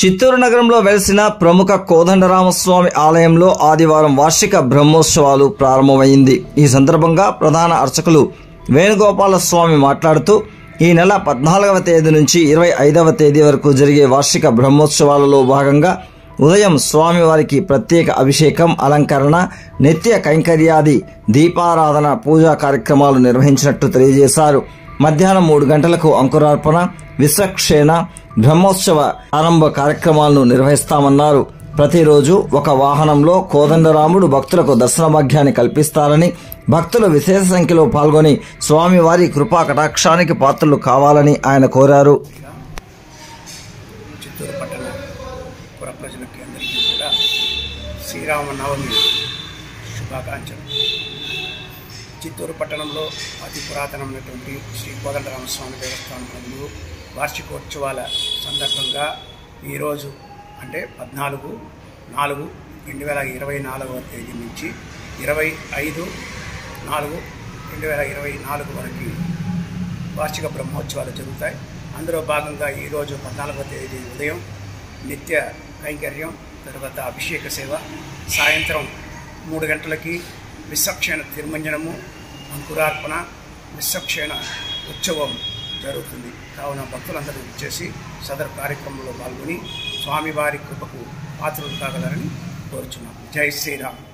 చిత్తూరు నగరంలో వెలిసిన ప్రముఖ కోదండరామస్వామి ఆలయంలో ఆదివారం వార్షిక బ్రహ్మోత్సవాలు ప్రారంభమైంది ఈ సందర్భంగా ప్రధాన అర్చకులు వేణుగోపాల స్వామి మాట్లాడుతూ ఈ నెల పద్నాలుగవ తేదీ నుంచి ఇరవై ఐదవ తేదీ వరకు జరిగే వార్షిక బ్రహ్మోత్సవాలలో భాగంగా ఉదయం స్వామివారికి ప్రత్యేక అభిషేకం అలంకరణ నిత్య కైంకర్యాది దీపారాధన పూజా కార్యక్రమాలు నిర్వహించినట్టు తెలియజేశారు మధ్యాహ్నం మూడు గంటలకు అంకురార్పణ విశ్వక్షేణ బ్రహ్మోత్సవ ఆరంభ కార్యక్రమాలను నిర్వహిస్తామన్నారు ప్రతిరోజు ఒక వాహనంలో కోదండరాముడు భక్తులకు దర్శన భాగ్యాన్ని కల్పిస్తారని భక్తులు విశేష సంఖ్యలో పాల్గొని స్వామివారి కృపా కటాక్షానికి పాత్రలు కావాలని ఆయన కోరారు చిత్తూరు పట్టణ పుర ప్రజలకి అందరికీ కూడా శ్రీరామనవమి శుభాకాంక్షలు చిత్తూరు పట్టణంలో అతి పురాతనమైనటువంటి శ్రీ కోదండరామస్వామి దేవస్థానం నందు వార్షికోత్సవాల సందర్భంగా ఈరోజు అంటే పద్నాలుగు నాలుగు రెండు వేల ఇరవై నాలుగవ తేదీ నుంచి ఇరవై ఐదు నాలుగు రెండు వేల ఇరవై నాలుగు వరకు వార్షిక బ్రహ్మోత్సవాలు జరుగుతాయి అందులో భాగంగా ఈరోజు పద్నాలుగవ తేదీ ఉదయం నిత్య కైంకర్యం తర్వాత అభిషేక సేవ సాయంత్రం మూడు గంటలకి విశ్వక్షేణ తిరుమంజనము అంకురార్పణ విశ్వక్షేణ ఉత్సవం జరుగుతుంది కావున భక్తులందరూ వచ్చేసి సదరు కార్యక్రమంలో పాల్గొని స్వామివారి కృపకు పాత్రలు కాగలరని కోరుచున్నాం జై శ్రీరామ్